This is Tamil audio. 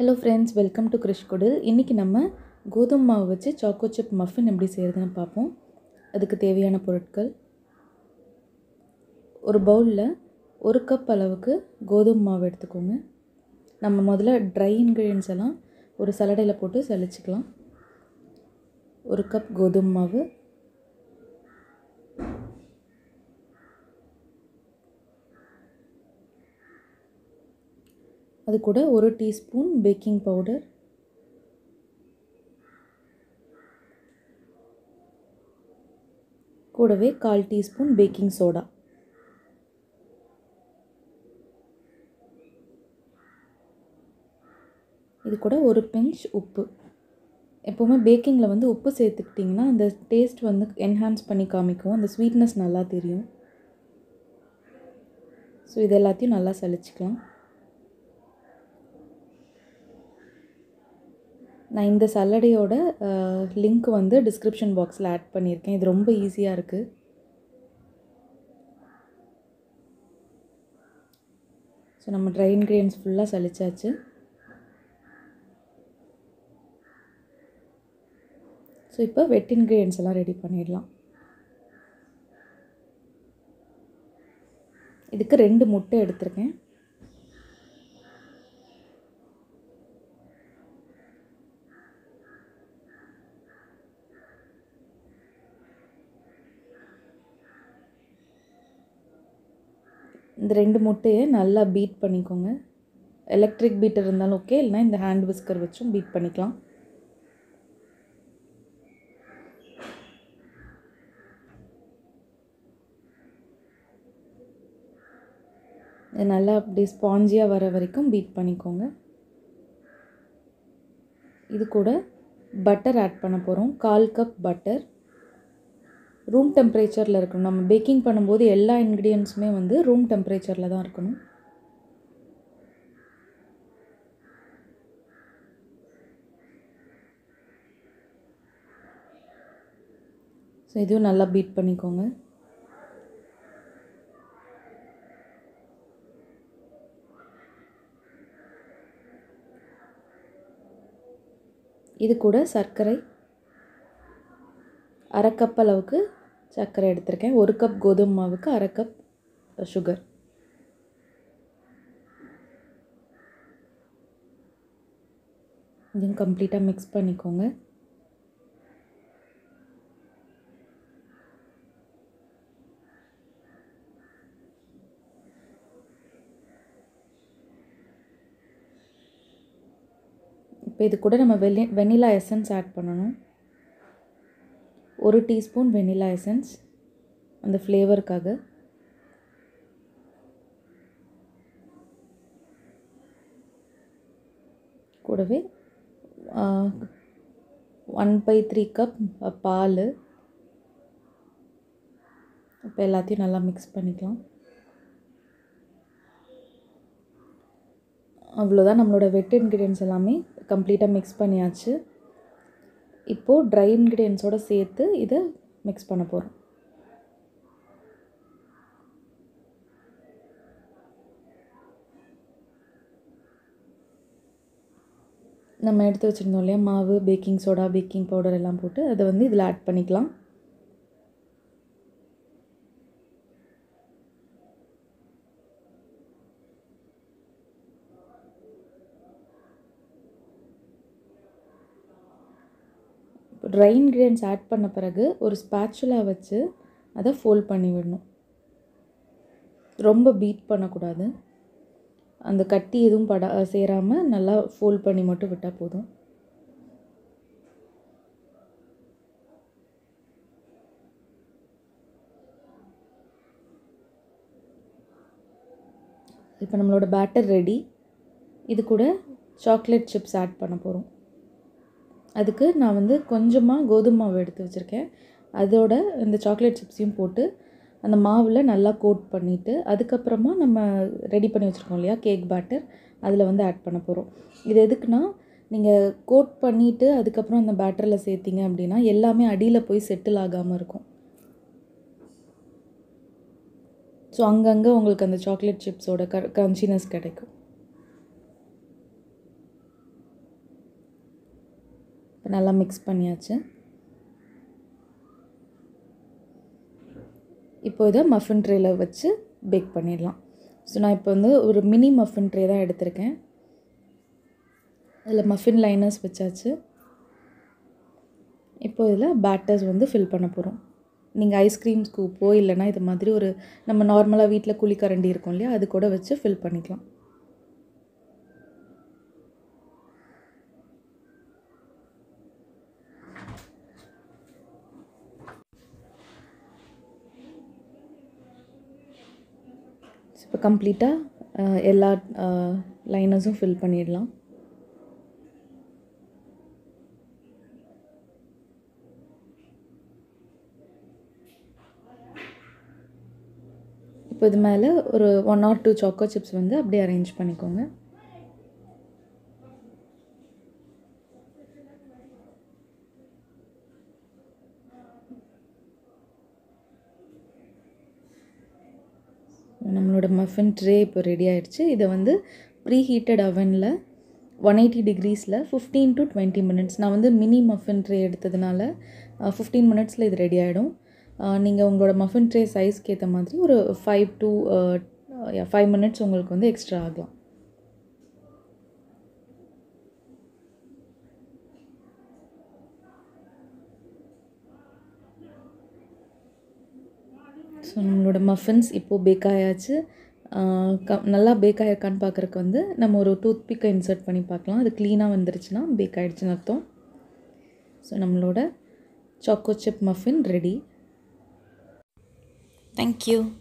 hello friends welcome to Krish Kudil இன்றைக்கி நம்ம கோதுமை மாவு வச்சு சாக்கோ சிப் மஃபின் எப்படி செய்கிறதுன்னு பார்ப்போம் அதுக்கு தேவையான பொருட்கள் ஒரு பவுலில் ஒரு கப் அளவுக்கு கோதுமை மாவு எடுத்துக்கோங்க நம்ம முதல்ல ட்ரை இன்க்ரீடியன்ஸ் எல்லாம் ஒரு சலடையில் போட்டு சலிச்சுக்கலாம் ஒரு கப் கோதுமை மாவு அது கூட ஒரு டீஸ்பூன் பேக்கிங் பவுடர் கூடவே கால் டீஸ்பூன் பேக்கிங் சோடா இது கூட ஒரு பிஞ்ச் உப்பு எப்போவுமே பேக்கிங்கில் வந்து உப்பு சேர்த்துக்கிட்டிங்கன்னா அந்த டேஸ்ட் வந்து என்ஹான்ஸ் பண்ணி காமிக்கும் அந்த ஸ்வீட்னஸ் நல்லா தெரியும் ஸோ இது எல்லாத்தையும் நல்லா சலிச்சுக்கலாம் நான் இந்த சல்லடையோட லிங்க் வந்து டிஸ்கிரிப்ஷன் பாக்ஸில் ஆட் பண்ணியிருக்கேன் இது ரொம்ப ஈஸியாக இருக்குது ஸோ நம்ம ட்ரை இன்க்ரீடியன்ஸ் ஃபுல்லாக சலிச்சாச்சு ஸோ இப்போ வெட் இன்க்ரீடியன்ஸ் எல்லாம் ரெடி பண்ணிடலாம் இதுக்கு ரெண்டு முட்டை எடுத்திருக்கேன் இந்த ரெண்டு முட்டையை நல்லா பீட் பண்ணிக்கோங்க எலக்ட்ரிக் பீட்டர் இருந்தாலும் ஓகே இல்லைனா இந்த ஹேண்ட் விஸ்கர் வச்சும் பீட் பண்ணிக்கலாம் இது நல்லா அப்படி ஸ்பாஞ்சியாக வர வரைக்கும் பீட் பண்ணிக்கோங்க இது கூட பட்டர் ஆட் பண்ண போகிறோம் கால் கப் பட்டர் ரூம் டெம்பரேச்சரில் இருக்கணும் நம்ம பேக்கிங் பண்ணும்போது எல்லா இன்க்ரீடியன்ஸுமே வந்து ரூம் டெம்பரேச்சரில் தான் இருக்கணும் ஸோ இதுவும் நல்லா பீட் பண்ணிக்கோங்க இது கூட சர்க்கரை அரை கப் அளவுக்கு சர்க்கரை எடுத்திருக்கேன் ஒரு கப் கோதுமை மாவுக்கு அரை கப் சுகர் இதையும் கம்ப்ளீட்டாக மிக்ஸ் பண்ணிக்கோங்க இப்போ இது கூட நம்ம வெள்ளி வெனிலா எசன்ஸ் ஆட் பண்ணணும் ஒரு டீஸ்பூன் வெனிலா எசன்ஸ் அந்த ஃப்ளேவருக்காக கூடவே ஒன் பை த்ரீ கப் பால் இப்போ எல்லாத்தையும் நல்லா மிக்ஸ் பண்ணிக்கலாம் அவ்வளோதான் நம்மளோட வெட் இன்க்ரீடியன்ஸ் எல்லாமே கம்ப்ளீட்டாக மிக்ஸ் பண்ணியாச்சு இப்போது ட்ரை இன்க்ரீடியன்ஸோடு சேர்த்து இதை மிக்ஸ் பண்ண போகிறோம் நம்ம எடுத்து வச்சுருந்தோம் இல்லையா மாவு பேக்கிங் சோடா பேக்கிங் பவுடர் எல்லாம் போட்டு அதை வந்து இதில் ஆட் பண்ணிக்கலாம் ட்ரை இன்க்ரீடியன்ஸ் ஆட் பண்ண பிறகு ஒரு ஸ்பேச்சுலா வச்சு அதை ஃபோல்ட் பண்ணி விடணும் ரொம்ப பீட் பண்ணக்கூடாது அந்த கட்டி எதுவும் படா சேராமல் நல்லா ஃபோல்ட் பண்ணி மட்டும் விட்டால் போதும் இப்போ நம்மளோட பேட்டர் ரெடி இது கூட சாக்லேட் சிப்ஸ் ஆட் பண்ண போகிறோம் அதுக்கு நான் வந்து கொஞ்சமாக கோதுமை மாவு எடுத்து வச்சுருக்கேன் அதோட இந்த சாக்லேட் சிப்ஸையும் போட்டு அந்த மாவில் நல்லா கோட் பண்ணிவிட்டு அதுக்கப்புறமா நம்ம ரெடி பண்ணி வச்சுருக்கோம் இல்லையா கேக் பேட்டர் அதில் வந்து ஆட் பண்ண போகிறோம் இது எதுக்குன்னா நீங்கள் கோட் பண்ணிவிட்டு அதுக்கப்புறம் அந்த பேட்டரில் சேர்த்திங்க அப்படின்னா எல்லாமே அடியில் போய் செட்டில் ஆகாமல் இருக்கும் ஸோ அங்கங்கே உங்களுக்கு அந்த சாக்லேட் சிப்ஸோட க க்ரன்ச்சினஸ் கிடைக்கும் நல்லா மிக்ஸ் பண்ணியாச்சு இப்போ இதை மஃபின் ட்ரேயில் வச்சு பேக் பண்ணிடலாம் ஸோ நான் இப்போ வந்து ஒரு மினி மஃபின் ட்ரே தான் எடுத்திருக்கேன் அதில் மஃபின் லைனர்ஸ் வச்சாச்சு இப்போ இதில் பேட்டர்ஸ் வந்து ஃபில் பண்ண போகிறோம் நீங்கள் ஐஸ்கிரீம் ஸ்கூப்போ இல்லைனா இது மாதிரி ஒரு நம்ம நார்மலாக வீட்டில் குழிக்கரண்டி இருக்கும் இல்லையா அது கூட வச்சு ஃபில் பண்ணிக்கலாம் இப்போ கம்ப்ளீட்டாக எல்லா லைனர்ஸும் ஃபில் பண்ணிடலாம் இப்போ இது மேலே ஒரு one or two choco chips வந்து அப்படியே அரேஞ்ச் பண்ணிக்கோங்க நம்மளோட மஃபின் ட்ரே இப்போ ரெடி ஆகிடுச்சு இதை வந்து ப்ரீ ஹீட்டட் அவனில் ஒன் எயிட்டி டிகிரீஸில் ஃபிஃப்டீன் டு டுவெண்ட்டி மினிட்ஸ் நான் வந்து மினி மஃபின் ட்ரே எடுத்ததுனால ஃபிஃப்டீன் மினிட்ஸில் இது ரெடி ஆகிடும் நீங்கள் உங்களோட மஃபின் ட்ரே சைஸ்க்கு ஏற்ற மாதிரி ஒரு ஃபைவ் டு ஃபைவ் மினிட்ஸ் உங்களுக்கு வந்து எக்ஸ்ட்ரா ஆகலாம் ஸோ நம்மளோட மஃபின்ஸ் இப்போது பேக் ஆயாச்சு க நல்லா பேக் ஆகிருக்கான்னு பார்க்குறக்கு வந்து நம்ம ஒரு டூத் பிக்கை இன்சர்ட் பண்ணி பார்க்கலாம் அது க்ளீனாக வந்துருச்சுன்னா பேக் ஆகிடுச்சுன்னு அர்த்தம் ஸோ நம்மளோட choco chip muffin ready thank you